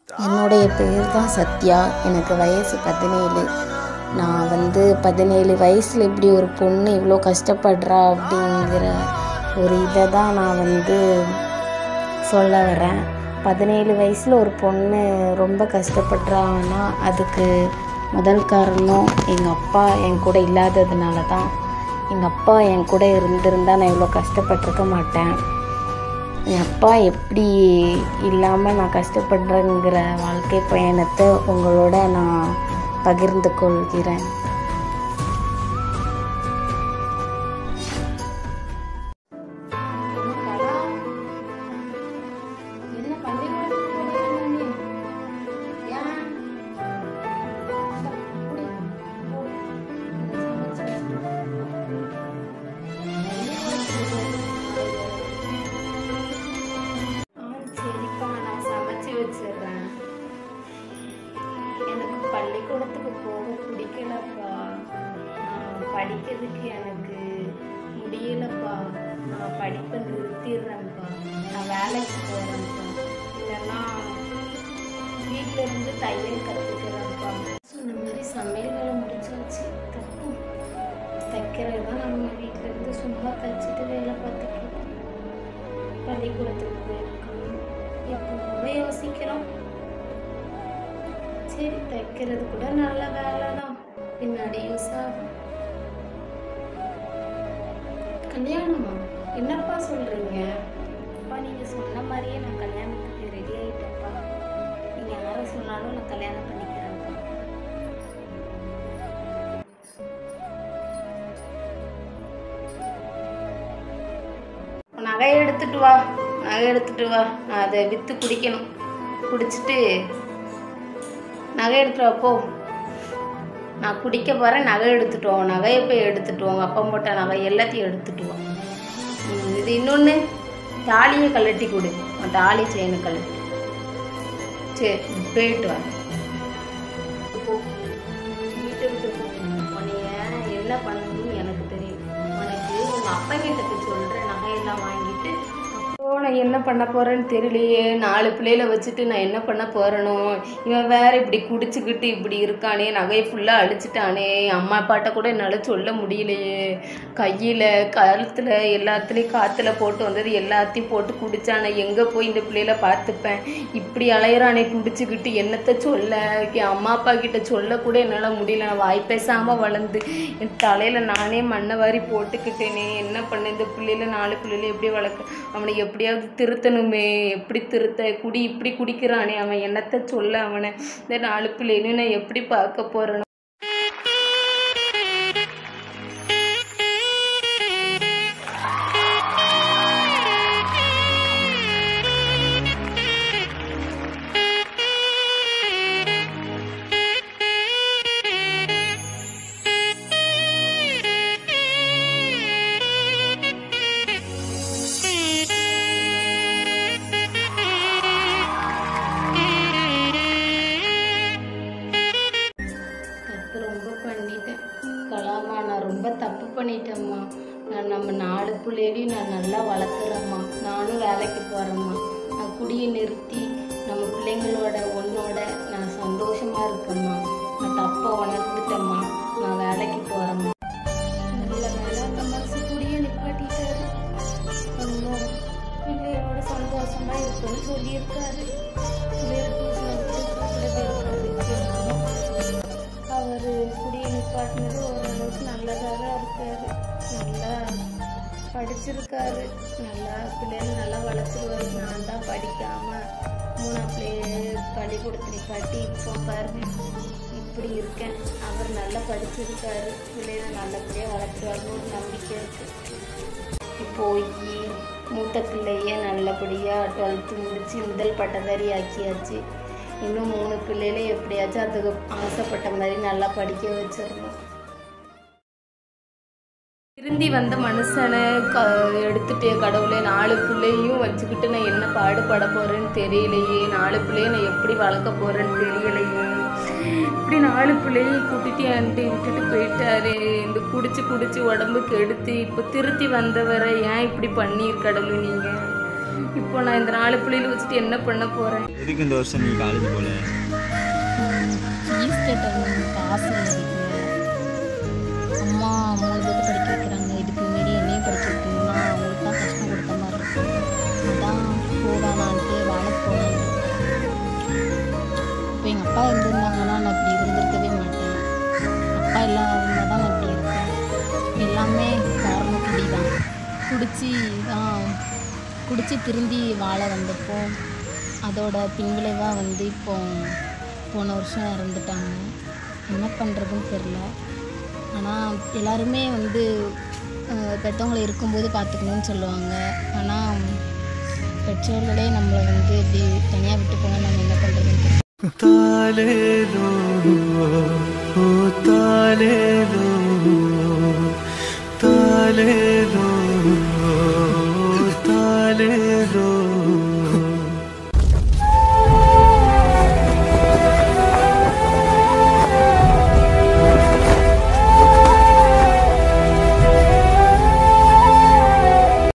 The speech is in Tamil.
என்னுடைய பேர் தான் சத்யா எனக்கு வயசு பதினேழு நான் வந்து பதினேழு வயசில் இப்படி ஒரு பொண்ணு இவ்வளோ கஷ்டப்படுறா அப்படிங்கிற ஒரு இதை தான் நான் வந்து சொல்ல வரேன் பதினேழு வயசில் ஒரு பொண்ணு ரொம்ப கஷ்டப்படுறாங்கன்னா அதுக்கு முதல் காரணம் எங்கள் அப்பா என் கூட இல்லாததுனால தான் எங்கள் அப்பா என் கூட இருந்திருந்தா நான் இவ்வளோ கஷ்டப்பட்டிருக்க மாட்டேன் என் அப்பா எப்படி இல்லாமல் நான் கஷ்டப்படுறேங்கிற வாழ்க்கை பயணத்தை உங்களோட நான் பகிர்ந்து கொள்கிறேன் சரிப்பா நான் சமைச்சு வச்சிடுறேன் எனக்கு பள்ளிக்கூடத்துக்கு போக பிடிக்கலப்பா நான் படிக்கிறதுக்கு எனக்கு முடியலப்பா நான் படிப்பை நிறுத்திடுறேன்ப்பா நான் வேலைக்கு போகிறேன்ப்பா இல்லைன்னா வீட்டில் இருந்து தையல் கற்றுக்கிறேன்ப்பா சொன்ன மாதிரி சமையல் வேலை முடிச்சாச்சு தப்பு தைக்கிறது தான் நம்ம வீட்டில் இருந்து சும்மா தைச்சிட்டு வேலை பார்த்துக்கலாம் பள்ளிக்கூடத்துக்கு போயிருக்கோம் எப்போ யோசிக்கிறோம் சரி தைக்கிறது கூட நல்ல வேலை தான் பின்னாடி யூஸ் ஆகும் கல்யாணமா என்னப்பா சொல்றீங்க அப்பா நீங்க சொன்ன மாதிரியே நான் கல்யாணத்துக்கு ரெடி ஆயிட்டேன்ப்பா நீங்க யாரை சொன்னாலும் நான் கல்யாணம் பண்ணிக்கிறேன்ப்பா நகை எடுத்துட்டு வா நகை எடுத்துட்டு வா நான் அதை விற்று குடிக்கணும் குடிச்சிட்டு நகை எடுத்துட்டு வா போ நான் குடிக்க போகிறேன் நகை எடுத்துட்டு வா நகையை போய் எடுத்துட்டு வாங்க அப்பா போட்ட நகை எல்லாத்தையும் எடுத்துட்டு வா ம், இது இன்னொன்று தாலியை கழட்டி கொடு உன் தாலி செயினை கழட்டி சரி போயிட்டு வா போ வீட்டை விட்டு போ உன்னைய என்ன பண்ணணும்னு எனக்கு தெரியும் உனக்கு உங்கள் அப்பா கிட்ட போய் சொல்கிறேன் நகையெல்லாம் வாங்கிட்டு அப்போ நான் என்ன பண்ண போறேன்னு தெரியலையே நாலு பிள்ளையில வச்சுட்டு நான் என்ன பண்ண போறேனோ இவன் வேற இப்படி குடிச்சுக்கிட்டு இப்படி இருக்கானே நகையை ஃபுல்லாக அழிச்சிட்டானே அம்மா அப்பாட்ட கூட என்னால் சொல்ல முடியலையே கையில் கழுத்தில் எல்லாத்துலேயும் காற்றுல போட்டு வந்தது எல்லாத்தையும் போட்டு குடிச்சானே எங்கே போய் இந்த பிள்ளையில பார்த்துப்பேன் இப்படி அலையிறானே குடிச்சுக்கிட்டு என்னத்த சொல்ல என் அம்மா அப்பா கிட்ட சொல்ல கூட என்னால் முடியல நான் வாய் பேசாமல் வளர்ந்து என் தலையில் நானே மண்ணை வாரி போட்டுக்கிட்டேனே என்ன பண்ண இந்த பிள்ளையில நாலு பிள்ளையில எப்படி வளர்க்க அவனை எப்படியாவது திருத்தணுமே எப்படி திருத்த குடி இப்படி குடிக்கிறானே அவன் என்னத்த சொல்ல அவனை இந்த நாலு பிள்ளைன்னு நான் எப்படி பார்க்க போறேனோ தப்பு ரொம்ப பண்ணிட்டேன் கலாமா நான் ரொம்ப தப்பு பண்ணிட்டேம்மா நான் நம்ம நாலு பிள்ளைகளையும் நான் நல்லா வளர்க்குறேம்மா நானும் வேலைக்கு போகிறேம்மா நான் குடியை நிறுத்தி நம்ம பிள்ளைங்களோட உன்னோட நான் சந்தோஷமா இருக்கேம்மா நான் தப்பை உணர்ந்துட்டேம்மா நான் வேலைக்கு போகிறேம்மா நல்ல வேலை அந்த மனசு குடியை நிப்பாட்டிட்டாரு இன்னும் பிள்ளையோட சந்தோஷமா இருக்குன்னு சொல்லியிருக்காரு பிள்ளைகளுக்கு சந்தோஷத்துல இருக்காரு அவர் குடியை நிப்பாட்டினது ஓரளவுக்கு நல்லதாக தான் இருக்காரு நல்லா படிச்சிருக்காரு நல்லா பிள்ளைகள் நல்லா வளர்த்துருவாரு நான் தான் படிக்காம மூணா பிள்ளைய பள்ளிக்கூடத்து நிப்பாட்டி இப்போ பாருங்க இப்படி இருக்கேன் அவர் நல்லா படிச்சிருக்காரு பிள்ளைகளை நல்லபடியாக வளர்த்துருவாருன்னு ஒரு நம்பிக்கை இருக்கு போய் மூத்த பிள்ளைய நல்லபடியாக டுவெல்த்து முடித்து முதல் பட்டதாரி ஆக்கியாச்சு இன்னும் மூணு பிள்ளைகள எப்படியாச்சும் அதுக்கு ஆசைப்பட்ட மாதிரி நல்லா படிக்க வச்சிடணும் திருந்தி வந்த மனுஷனை க எடுத்துட்டே கடவுளே நாலு பிள்ளையும் வச்சுக்கிட்டு நான் என்ன பாடுபட போறேன்னு தெரியலையே நாலு பிள்ளைய நான் எப்படி வளர்க்க போறேன்னு தெரியலையே இப்படி நாலு பிள்ளையை கூட்டிட்டு என்கிட்ட விட்டுட்டு போயிட்டாரு இந்த குடிச்சு குடிச்சு உடம்பு கெடுத்து இப்போ திருத்தி வந்தவரை ஏன் இப்படி பண்ணீர் கடவுள் நீங்கள் இப்போ நான் இந்த நாலு பிள்ளைகளை வச்சுட்டு என்ன பண்ண போகிறேன் எதுக்கு இந்த வருஷம் நீ காலேஜ் போல ஃபீஸ் கட்டணும் காசு இல்லை வீட்டில் அம்மா மூணு பேர்த்து படிக்க வைக்கிறாங்க இதுக்கு மீறி என்னையும் படிக்க வைக்கணும்னா அவங்களுக்கு தான் கஷ்டம் கொடுத்த மாதிரி இருக்கும் அதான் போவேணான்ட்டு வேலைக்கு போகலான்னு இப்போ எங்கள் அப்பா இருந்திருந்தாங்கன்னா நான் இப்படி இருந்திருக்கவே மாட்டேன் அப்பா இல்லாமல் தான் நான் இப்படி இருக்கேன் எல்லாமே காரணம் குடி தான் குடிச்சு தான் குடிச்சு திருந்தி வாழ வந்தப்போ அதோட பின்விளைவாக வந்து இப்போ போன வருஷம் இறந்துட்டாங்க என்ன பண்ணுறதுன்னு தெரில ஆனால் எல்லாருமே வந்து அஹ், பெத்தவங்களை இருக்கும்போது பார்த்துக்கணும்னு சொல்லுவாங்க ஆனால் பெற்றோர்களே நம்மளை வந்து இப்படி தனியாக விட்டு போனால் நம்ம என்ன பண்ணுறதுன்னு தெரியல ತಾಲೇಲೋ ಓ ತಾಲೇಲೋ ತಾಲೇಲೋ